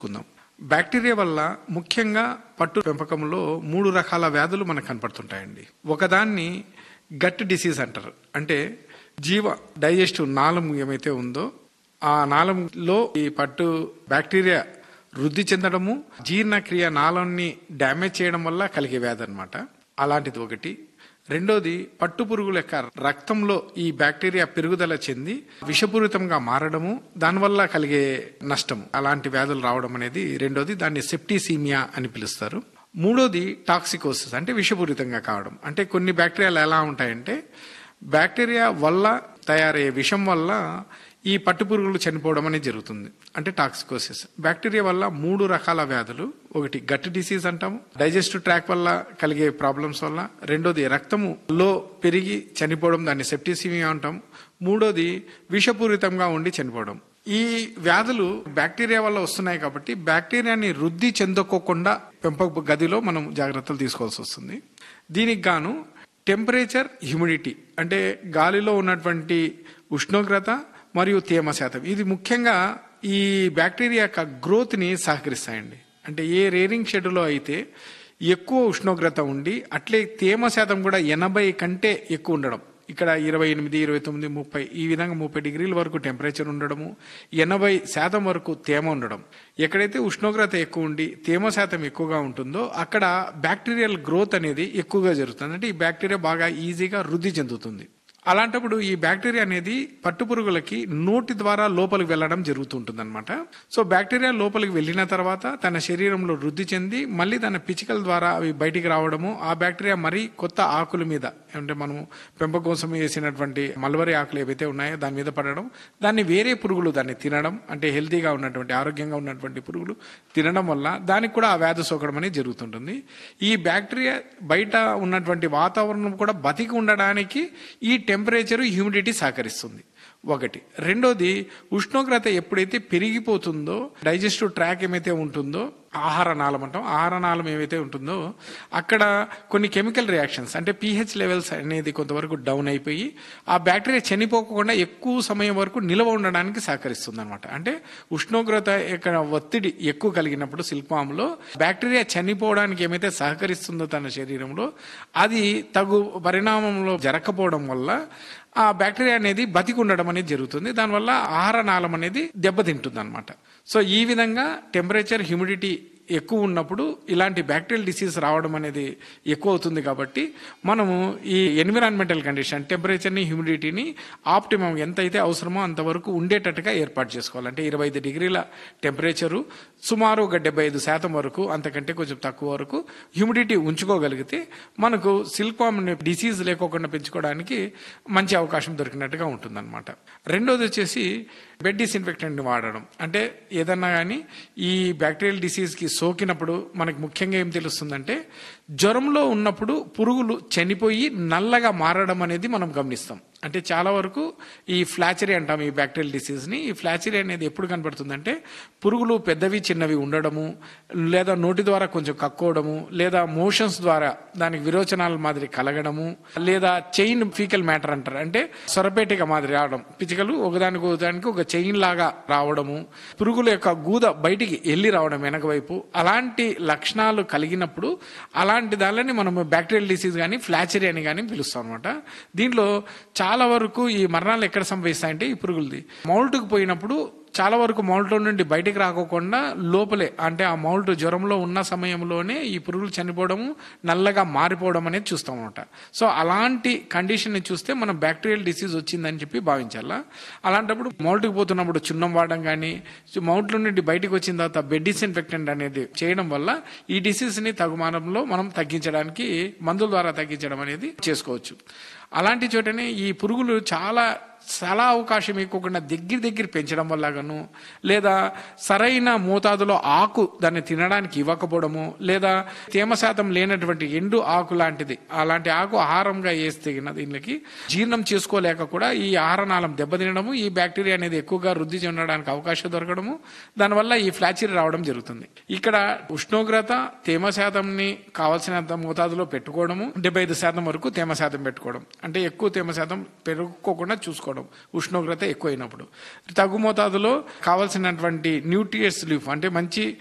కుందాం bacteria వల్ల ముఖ్యంగా పట్టు పెంపకంలో మూడు రకాల వ్యాధులు మనకు కనపడుతుంటాయండి ఒకదాన్ని గట్ డిసీజ్ అంటారు అంటే జీవ డైజెస్టివ్ నాళం ఏమైతే ఉందో ఆ నాళంలో ఈ పట్టు బ్యాక్టీరియా వృద్ధి చెందడము జీర్ణక్రియ నాళంని డ్యామేజ్ చేయడం వల్ల కలిగే వ్యాధి అనమాట అలాంటిది ఒకటి రెండోది పట్టు పురుగుల యొక్క రక్తంలో ఈ బ్యాక్టీరియా పెరుగుదల చెంది విషపూరితంగా మారడము దానివల్ల కలిగే నష్టము అలాంటి వ్యాధులు రావడం అనేది రెండోది దాన్ని సెప్టిసీమియా అని పిలుస్తారు మూడోది టాక్సికోసిస్ అంటే విషపూరితంగా కావడం అంటే కొన్ని బ్యాక్టీరియాలు ఎలా ఉంటాయంటే బ్యాక్టీరియా వల్ల తయారయ్యే విషం వల్ల ఈ పట్టు పురుగులు చనిపోవడం అనేది జరుగుతుంది అంటే టాక్సికోసిస్ బ్యాక్టీరియా వల్ల మూడు రకాల వ్యాధులు ఒకటి గట్ డిసీజ్ అంటాము డైజెస్టివ్ ట్రాక్ వల్ల కలిగే ప్రాబ్లమ్స్ వల్ల రెండోది రక్తములో పెరిగి చనిపోవడం దాన్ని సెప్టిసిమియా అంటాం మూడోది విషపూరితంగా ఉండి చనిపోవడం ఈ వ్యాధులు బ్యాక్టీరియా వల్ల వస్తున్నాయి కాబట్టి బ్యాక్టీరియాని వృద్ధి చెందకోకుండా పెంపక గదిలో మనం జాగ్రత్తలు తీసుకోవాల్సి వస్తుంది దీనికి గాను టెంపరేచర్ హ్యూమిడిటీ అంటే గాలిలో ఉన్నటువంటి ఉష్ణోగ్రత మరియు తేమ శాతం ఇది ముఖ్యంగా ఈ బ్యాక్టీరియా యొక్క గ్రోత్ని సహకరిస్తాయండి అంటే ఏ రేరింగ్ షెడ్యూల్లో అయితే ఎక్కువ ఉష్ణోగ్రత ఉండి అట్లే తేమ శాతం కూడా ఎనభై కంటే ఎక్కువ ఉండడం ఇక్కడ ఇరవై ఎనిమిది ఇరవై తొమ్మిది ముప్పై ఈ విధంగా ముప్పై డిగ్రీల వరకు టెంపరేచర్ ఉండడము ఎనభై శాతం వరకు తేమ ఉండడం ఎక్కడైతే ఉష్ణోగ్రత ఎక్కువ ఉండి తేమ శాతం ఎక్కువగా ఉంటుందో అక్కడ బ్యాక్టీరియల్ గ్రోత్ అనేది ఎక్కువగా జరుగుతుంది అంటే ఈ బ్యాక్టీరియా బాగా ఈజీగా వృద్ధి చెందుతుంది అలాంటప్పుడు ఈ బ్యాక్టీరియా అనేది పట్టుపురుగులకి నోటి ద్వారా లోపలికి వెళ్ళడం జరుగుతుంటుంది అనమాట సో బ్యాక్టీరియా లోపలికి వెళ్ళిన తర్వాత తన శరీరంలో వృద్ధి చెంది మళ్ళీ తన పిచికల ద్వారా అవి బయటికి రావడము ఆ బ్యాక్టీరియా మరీ కొత్త ఆకుల మీద అంటే మనము పెంపకం కోసం వేసినటువంటి మల్వరి ఆకులు ఏవైతే ఉన్నాయో దాని మీద పడడం దాన్ని వేరే పురుగులు దాన్ని తినడం అంటే హెల్తీగా ఉన్నటువంటి ఆరోగ్యంగా ఉన్నటువంటి పురుగులు తినడం వల్ల దానికి కూడా ఆ వ్యాధి సోకడం అనేది జరుగుతుంటుంది ఈ బ్యాక్టీరియా బయట ఉన్నటువంటి వాతావరణం కూడా బతికి ఉండడానికి ఈ టెంపరేచర్ హ్యూమిడిటీ సహకరిస్తుంది ఒకటి రెండోది ఉష్ణోగ్రత ఎప్పుడైతే పెరిగిపోతుందో డైజెస్టివ్ ట్రాక్ ఏమైతే ఉంటుందో ఆహార నాళం అంటాం ఆహార నాళం ఏవైతే ఉంటుందో అక్కడ కొన్ని కెమికల్ రియాక్షన్స్ అంటే పీహెచ్ లెవెల్స్ అనేది కొంతవరకు డౌన్ అయిపోయి ఆ బ్యాక్టీరియా చనిపోకుండా ఎక్కువ సమయం వరకు నిల్వ ఉండడానికి సహకరిస్తుంది అనమాట అంటే ఉష్ణోగ్రత ఇక్కడ ఒత్తిడి ఎక్కువ కలిగినప్పుడు శిల్పాంలో బ్యాక్టీరియా చనిపోవడానికి ఏమైతే సహకరిస్తుందో తన శరీరంలో అది తగు పరిణామంలో జరగకపోవడం వల్ల ఆ బ్యాక్టీరియా అనేది బతికి ఉండడం అనేది జరుగుతుంది దానివల్ల ఆహార నాళం అనేది దెబ్బతింటుంది అనమాట సో ఈ విధంగా టెంపరేచర్ హ్యూమిడిటీ ఎక్కువ ఉన్నప్పుడు ఇలాంటి బ్యాక్టీరియల్ డిసీజ్ రావడం అనేది ఎక్కువ అవుతుంది కాబట్టి మనము ఈ ఎన్విరాన్మెంటల్ కండిషన్ టెంపరేచర్ని హ్యూమిడిటీని ఆప్టిమం ఎంత అయితే అవసరమో అంతవరకు ఉండేటట్టుగా ఏర్పాటు చేసుకోవాలి అంటే ఇరవై ఐదు డిగ్రీల టెంపరేచరు సుమారు ఒక డెబ్బై ఐదు శాతం వరకు అంతకంటే కొంచెం తక్కువ వరకు హ్యూమిడిటీ ఉంచుకోగలిగితే మనకు సిల్క్వామ్ డిసీజ్ లేకోకుండా పెంచుకోవడానికి మంచి అవకాశం దొరికినట్టుగా ఉంటుందన్నమాట రెండోది వచ్చేసి బెడ్ డిస్ఇన్ఫెక్టెంట్ని వాడడం అంటే ఏదన్నా కానీ ఈ బ్యాక్టీరియల్ డిసీజ్కి సోకినప్పుడు మనకు ముఖ్యంగా ఏం తెలుస్తుందంటే జ్వరంలో ఉన్నప్పుడు పురుగులు చనిపోయి నల్లగా మారడం అనేది మనం గమనిస్తాం అంటే చాలా వరకు ఈ ఫ్లాచరీ అంటాం ఈ బ్యాక్టీరియల్ డిసీజ్ని ఈ ఫ్లాచరీ అనేది ఎప్పుడు కనపడుతుందంటే పురుగులు పెద్దవి చిన్నవి ఉండడము లేదా నోటి ద్వారా కొంచెం కక్కోవడము లేదా మోషన్స్ ద్వారా దానికి విరోచనాల మాదిరి కలగడము లేదా చైన్ ఫీకల్ మ్యాటర్ అంటారు అంటే సొరపేటిక మాదిరి రావడం పిచికలు ఒకదానికి ఒకదానికి ఒక చైన్ లాగా రావడము పురుగుల యొక్క గూద బయటికి వెళ్ళి రావడం వెనక వైపు అలాంటి లక్షణాలు కలిగినప్పుడు అలాంటి దానిని మనం బ్యాక్టీరియల్ డిసీజ్ కానీ ఫ్లాచరీ అని కానీ పిలుస్తాం అనమాట దీంట్లో చాలా వరకు ఈ మరణాలు ఎక్కడ సంభవిస్తాయంటే ఈ పురుగులది మౌల్ట్కి పోయినప్పుడు చాలా వరకు మౌల్ట్ నుండి బయటికి రాకోకుండా లోపలే అంటే ఆ మౌల్ట్ జ్వరంలో ఉన్న సమయంలోనే ఈ పురుగులు చనిపోవడము నల్లగా మారిపోవడం అనేది చూస్తాం అనమాట సో అలాంటి కండిషన్ని చూస్తే మనం బ్యాక్టీరియల్ డిసీజ్ వచ్చిందని చెప్పి భావించాలా అలాంటప్పుడు మౌల్ట్కి పోతున్నప్పుడు చున్నం వాడడం కానీ మౌల్ట్ నుండి బయటికి వచ్చిన తర్వాత బెడ్ డిస్ఇన్ఫెక్టెంట్ అనేది చేయడం వల్ల ఈ డిసీజ్ని తగుమానంలో మనం తగ్గించడానికి మందుల ద్వారా తగ్గించడం అనేది చేసుకోవచ్చు అలాంటి చోటనే ఈ పురుగులు చాలా చాలా అవకాశం ఇవ్వకుండా దగ్గర దగ్గర పెంచడం వల్ల గాను లేదా సరైన మోతాదులో ఆకు దాన్ని తినడానికి ఇవ్వకపోవడము లేదా తేమ శాతం లేనటువంటి ఎండు ఆకు లాంటిది అలాంటి ఆకు ఆహారంగా వేస్తే గిన దీనికి జీర్ణం చేసుకోలేక కూడా ఈ ఆహారనాళం దెబ్బతినడము ఈ బ్యాక్టీరియా అనేది ఎక్కువగా వృద్ధి చెందడానికి అవకాశం దొరకడము దానివల్ల ఈ ఫ్లాచిరీ రావడం జరుగుతుంది ఇక్కడ ఉష్ణోగ్రత తేమ శాతంని కావాల్సినంత మోతాదులో పెట్టుకోవడము డెబ్బై ఐదు శాతం వరకు తేమ శాతం పెట్టుకోవడం అంటే ఎక్కువ తేమ శాతం పెరుగుకోకుండా చూసుకోవడం తీసుకోవడం ఉష్ణోగ్రత ఎక్కువైనప్పుడు తగు మోతాదులో కావలసినటువంటి న్యూట్రియస్ లీఫ్ అంటే మంచి